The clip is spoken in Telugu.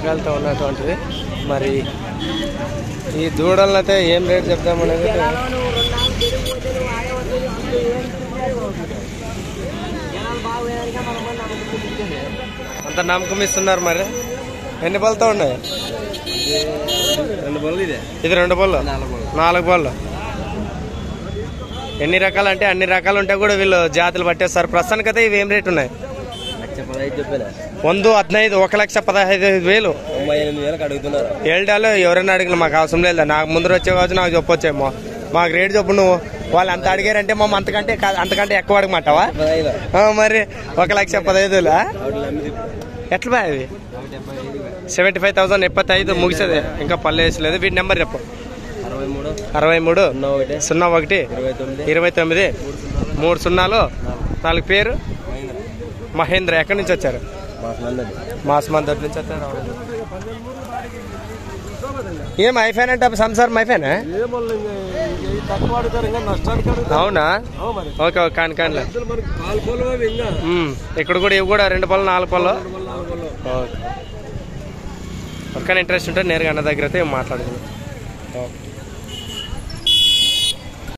రకాలతో ఉన్నటువంటిది మరి ఈ దూడలను అయితే ఏం రేట్ చెప్దామనేది అయితే అంత నమ్మకం ఇస్తున్నారు మరి ఎన్ని పళ్ళతో ఉన్నాయి రెండు బళ్ళు ఇదే ఇది రెండు పళ్ళు నాలుగు బళ్ళు నాలుగు పళ్ళు ఎన్ని రకాలు అంటే అన్ని రకాలు ఉంటే కూడా వీళ్ళు జాతులు పట్టేస్తారు ప్రస్తుతానికైతే ఇవి ఏం రేట్ ఉన్నాయి లక్ష పదహైదు చెప్పాను వంద హద్నైదు ఒక లక్ష పదహైదు వేలు తొంభై ఎనిమిది వేలకు అడుగుతున్నారు ఏడాలు ఎవరైనా అడిగిన మాకు అవసరం లేదు నాకు ముందర వచ్చే కావచ్చు నాకు చెప్పొచ్చేమో మాకు రేట్ చెప్పు నువ్వు వాళ్ళు అంత అడిగారంటే మా అంతకంటే కా- అంతకంటే ఎక్కువ అడగమంటావా పదహైదు ఆ, మరి ఒక లక్ష పదహైదులా ఆవిడ నమ్మిది ఎట్లా బా ఇది ఆవిడ డెబ్బై ఐదు సెవెంటీ ఫైవ్ థౌసండ్ ఎప్పటి ఐదు ముగిసేది ఇంకా పళ్ళు వేసలేదు వీటి నెంబర్ చెప్పు అరవై మూడు అరవై మూడు సున్నా ఒకటి సున్నా ఒకటి ఇరవై తొమ్మిది ఇరవై తొమ్మిది మూడు సున్నాలు నాలుగు పేరు మహేంద్ర మహేంద్ర ఎక్కడి నుంచి వచ్చారు మాకు నందది మాసమందరి నుంచి వచ్చారు ఏం అయిపోయినంటే సంసారం అయిపోయినా తక్కువ అడుగుతారు ఇంకా నష్టానికి అవునా మరి ఓకే ఓకే కాని కానీ మనకి పాలు పొలం అవి ఇంకా ఉమ్, ఇక్కడ కూడా ఇవి కూడా రెండు పళ్ళు నాలుగు పళ్ళు నాలుగు పళ్ళు ఓకే ఎవరికైనా ఇంట్రెస్ట్ ఉంటే నేరుగా అన్న దగ్గర అయితే మాట్లాడుకుందాం ఓకే